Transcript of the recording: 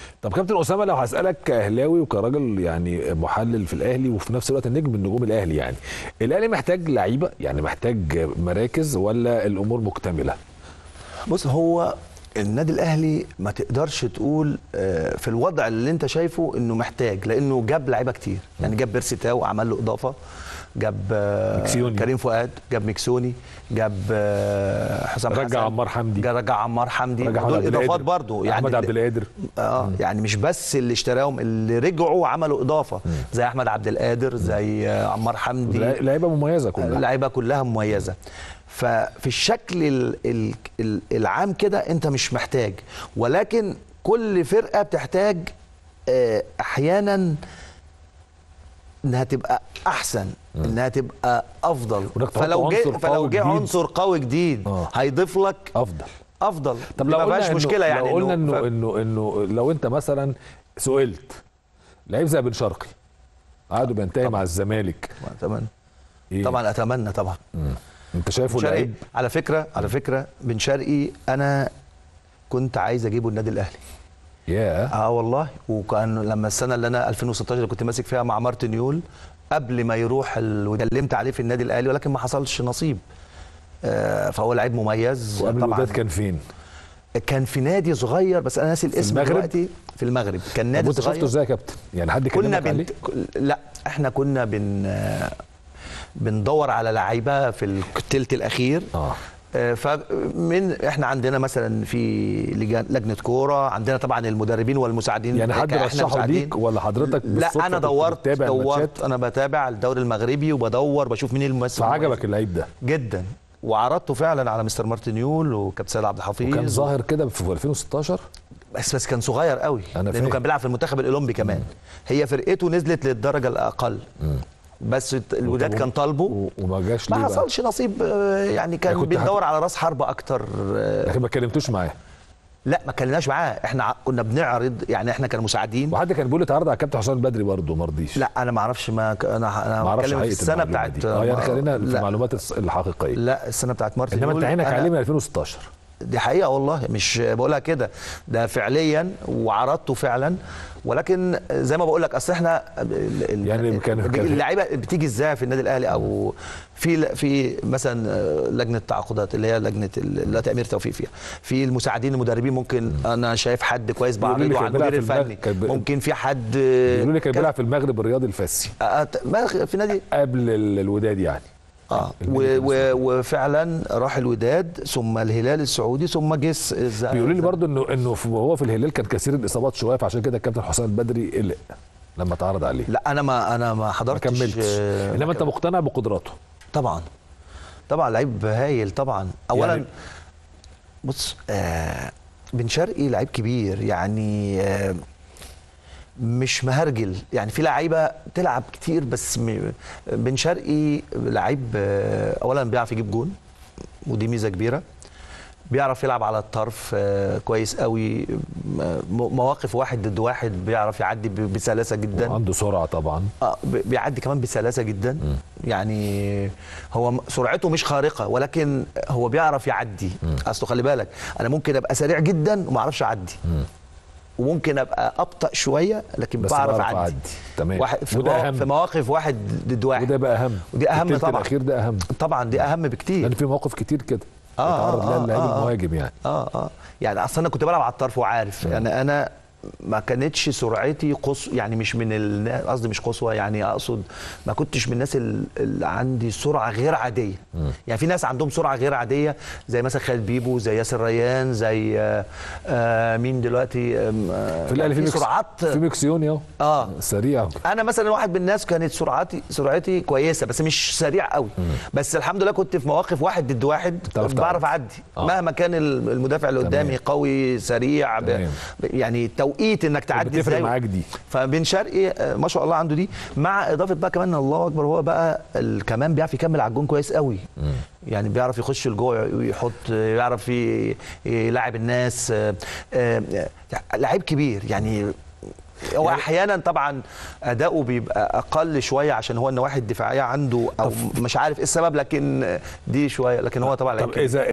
طب كابتن اسامه لو هسالك كاهلاوي وكراجل يعني محلل في الاهلي وفي نفس الوقت النجم من نجوم الاهلي يعني الاهلي محتاج لعيبه يعني محتاج مراكز ولا الامور مكتمله بص هو النادي الاهلي ما تقدرش تقول آه، في الوضع اللي انت شايفه انه محتاج لانه جاب لعيبه كتير يعني جاب بيرسي تاو عمل له اضافه جاب آه، مكسيوني. كريم فؤاد جاب ميكسوني جاب آه، حسام رجع حسن عمار حمدي. جا- رجع عمار حمدي رجع أحمد دول عبد اضافات القادر. برضه يعني احمد عبد اللي- القادر اه يعني مش بس اللي اشتراهم اللي رجعوا عملوا اضافه زي احمد عبد القادر زي آه، عمار حمدي لعيبه مميزه كلها اللعيبه كلها مميزه ففي الشكل ال- ال- ال- العام كده انت مش محتاج ولكن كل فرقه بتحتاج آه، احيانا انها تبقى احسن انها تبقى افضل وإنك تحط فلو جه عنصر فلو قوي جه جديد. عنصر قوي جديد آه. هيضيف لك افضل افضل طب دي لو ما قلنا فيهاش إنه مشكله يعني لو قلنا انه ف- انه انه لو انت مثلا سئلت لعيب زي بن شرقي عقده بينتهي مع الزمالك اتمنى إيه؟ طبعا اتمنى طبعا مم. انت شايفه بن شرقي لعيب على فكره على فكره بن شرقي انا كنت عايز اجيبه النادي الاهلي ياه اه والله وكان لما السنه اللي انا 2016 اللي كنت ماسك فيها مع مارتن يول قبل ما يروح ال... وكلمت عليه في النادي الاهلي ولكن ما حصلش نصيب آه فهو لعيب مميز وقبل طبعا الوداد كان فين؟ كان في نادي صغير بس انا ناسي الاسم المغرب؟ دلوقتي في المغرب كان طب نادي وانت شفته صغير ازاي يا كابتن؟ يعني حد كنا كلمك عليه؟ بن... لا احنا كنا بن آه، بندور على لعيبه في الثلث الاخير اه آه، فمن احنا عندنا مثلا في لجان لجنه كوره عندنا طبعا المدربين والمساعدين يعني حد إحنا رشحه مساعدين. ليك ولا حضرتك لا بالصدفة انا كنت دورت بتتابع الماتشات؟ دورت انا بتابع الدوري المغربي وبدور بشوف مين الممثل فعجبك اللعيب ده جدا وعرضته فعلا على مستر مارتن يول وكابتن سيد عبد الحفيظ وكان ظاهر كده في 2016 بس بس كان صغير قوي أنا لانه فاهم. كان بيلعب في المنتخب الاولمبي كمان هي فرقته نزلت للدرجه الاقل بس الوداد وطب- كان طالبه و- وما جاش ما ليه بقى؟ حصلش نصيب آه، يعني كان كنت بيدور على راس حربه اكتر آه، لكن ما اتكلمتوش معاه لا ما كلمناش معاه احنا ع- كنا بنعرض يعني احنا كانوا مساعدين وحد كان بيقول لي اتعرض على الكابتن حسام بدري برضه ما رضيش لا انا ما اعرفش ما ك- انا انا ما اعرفش بتكلم في حقيقه السنه المعلومة بتاعت دي. اه يعني خلينا في لا المعلومات الص- الحقيقيه لا السنه بتاعت مارتن انما انت يول عينك أنا- عليه من 2016 دي حقيقه والله مش بقولها كده ده فعليا وعرضته فعلا ولكن زي ما بقول لك اصل احنا ال- ال- يعني كان- كان- اللعيبه بتيجي ازاي في النادي الاهلي او في في مثلا لجنه التعاقدات اللي هي لجنه ال- اللي امير توفيق فيها في المساعدين المدربين ممكن انا شايف حد كويس بيقولوا لي بعرضه كان على بيلعب المدير في المغ- الفني كان بي- ممكن في حد بيقولوا لي كان كان- بيلعب في المغرب الرياضي الفاسي آه، ما- في نادي قبل ال- الوداد يعني اه المغرب و- و- وفعلا راح الوداد ثم الهلال السعودي ثم جس الز- بيقولوا لي برضه انه انه في- وهو في الهلال كان كثير الاصابات شويه فعشان كده الكابتن حسام البدري قلق لما اتعرض عليه لا انا ما انا ما ما حضرتش كملتش آه، انما انت مقتنع بقدراته طبعا طبعا لعيب هايل طبعا اولا يعني- يعني بص آه بن شرقي لعيب كبير يعني آه مش مهرجل يعني في لعيبه تلعب كتير بس م- بن شرقي لعيب آه اولا بيعرف يجيب جون ودي ميزه كبيره بيعرف يلعب على الطرف آه كويس قوي م- مواقف واحد ضد واحد بيعرف يعدي ب- بسلاسه جدا عنده سرعه طبعا اه ب- بيعدي كمان بسلاسه جدا يعني هو م- سرعته مش خارقه ولكن هو بيعرف يعدي اصله خلي بالك انا ممكن ابقى سريع جدا وما اعرفش اعدي وممكن ابقى ابطا شويه لكن بس بعرف بعرف اعدي أعدي. تمام. واحد في, وده مواقف أهم. في مواقف واحد ضد واحد وده بقى اهم ودي أهم التلت طبعا. الاخير ده اهم طبعا دي اهم بكتير لان في مواقف كتير كده آه، يتعرض آه، لها اللعيب آه، آه. المهاجم يعني اه اه يعني اصل انا كنت بلعب على الطرف وعارف يعني انا ما كانتش سرعتي قص يعني مش من النا- قصدي مش قصوى يعني اقصد ما كنتش من الناس ال- اللي عندي سرعه غير عاديه يعني في ناس عندهم سرعه غير عاديه زي مثلا خالد بيبو زي ياسر ريان زي آه آه مين دلوقتي آم، آه في الاهلي في ميكس- سرعات في ميكسيوني اهو اه سريع انا مثلا واحد من الناس كانت سرعتي سرعتي كويسه بس مش سريع قوي بس الحمد لله كنت في مواقف واحد ضد واحد بتعرف بعرف تعدي. اعدي آه. مهما كان المدافع اللي تمام. قدامي قوي سريع ب... تمام. ب- يعني توقيت انك تعدي بتفرق ازاي معاك دي فبن شرقي آه، ما شاء الله عنده دي مع اضافه بقى كمان الله اكبر هو بقى ال- كمان بيعرف يكمل على الجون كويس قوي يعني بيعرف يخش لجوه ويحط يعرف ي- يلاعب الناس آه، آه، آه، لعيب كبير يعني هو يعني- احيانا طبعا اداؤه بيبقى اقل شويه عشان هو النواحي الدفاعيه عنده او مش عارف ايه السبب لكن دي شويه لكن هو طبعا لعيب طب كبير. اذا